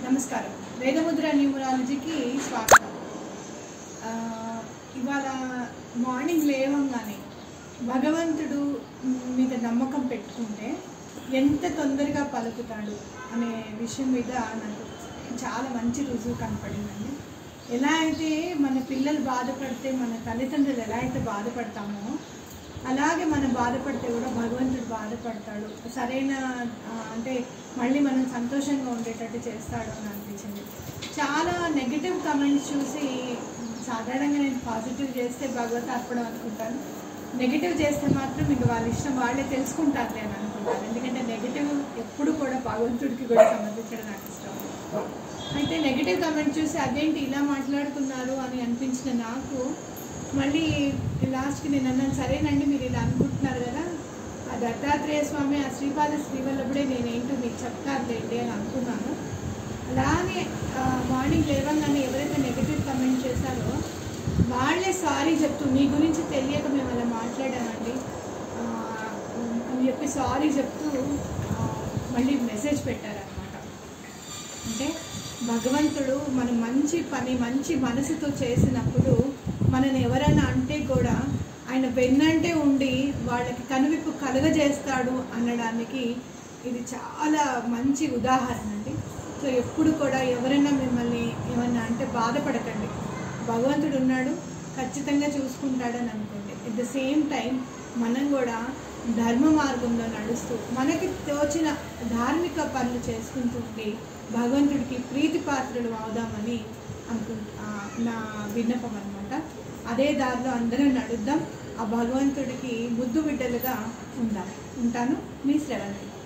నమస్కారం వేదముద్ర న్యూమరాలజీకి స్వాగతం ఆ, ఇవాళ మార్నింగ్ లేవంగానే భగవంతుడు మీద నమ్మకం పెట్టుకుంటే ఎంత తొందరగా పలుకుతాడు అనే విషయం మీద నాకు చాలా మంచి రుజువు కనపడిందండి ఎలా అయితే మన పిల్లలు బాధపడితే మన తల్లిదండ్రులు ఎలా అయితే బాధపడతామో అలాగే మనం బాధపడితే కూడా భగవంతుడు బాధపడతాడు సరైన ఆ, అంటే మళ్ళీ మనం సంతోషంగా ఉండేటట్టు చేస్తాడు అని అనిపించింది చాలా నెగిటివ్ కమెంట్స్ చూసి సాధారణంగా నేను పాజిటివ్ చేస్తే భగవత్ అర్పణం అనుకుంటాను నెగిటివ్ చేస్తే మాత్రం మీకు వాళ్ళ ఇష్టం వాళ్ళే తెలుసుకుంటారులే అని అనుకుంటాను ఎందుకంటే నెగిటివ్ ఎప్పుడు కూడా భగవంతుడికి కూడా సమర్పించడం నాకు ఇష్టం అయితే నెగిటివ్ కమెంట్ చూసి అదేంటి ఇలా మాట్లాడుతున్నారు అని అనిపించిన నాకు మళ్ళీ లాస్ట్కి నేను అన్నాను సరేనండి మీరు ఇలా అనుకుంటున్నారు కదా ఆ దత్తాత్రేయ స్వామి ఆ శ్రీపాద శ్రీవల్లభుడే నేనేంటో మీకు చెప్తారులేండి అని అనుకున్నాను అలానే ఆ, మార్నింగ్ లేవగానే ఎవరైతే నెగిటివ్ కమెంట్ చేశారో వాళ్ళే సారీ చెప్తూ మీ గురించి తెలియక మేము అలా మాట్లాడామండి ఆ, అని చెప్పి సారీ చెప్తూ ఆ, మళ్ళీ మెసేజ్ పెట్టారనమాట అంటే భగవంతుడు మన మంచి పని మంచి మనసుతో చేసినప్పుడు మనని ఎవరైనా అంటే కూడా ఆయన వెన్నంటే ఉండి వాళ్ళకి కనువిప్పు కలుగజేస్తాడు అనడానికి ఇది చాలా మంచి ఉదాహరణ అండి సో ఎప్పుడు కూడా ఎవరైనా మిమ్మల్ని ఏమన్నా అంటే బాధపడకండి భగవంతుడు ఉన్నాడు ఖచ్చితంగా చూసుకుంటాడని అనుకోండి ఎట్ ద సేమ్ టైం మనం కూడా ధర్మ మార్గంలో నడుస్తూ మనకి తోచిన ధార్మిక పనులు చేసుకుంటూ ఉండి భగవంతుడికి ప్రీతి పాత్రలు అవుదామని అనుకు ఆ, నా విన్నపం అనమాట అదే దారిలో అందరం నడుద్దాం ఆ భగవంతుడికి ముద్దు బిడ్డలుగా ఉందాం ఉంటాను మీ శ్రవణి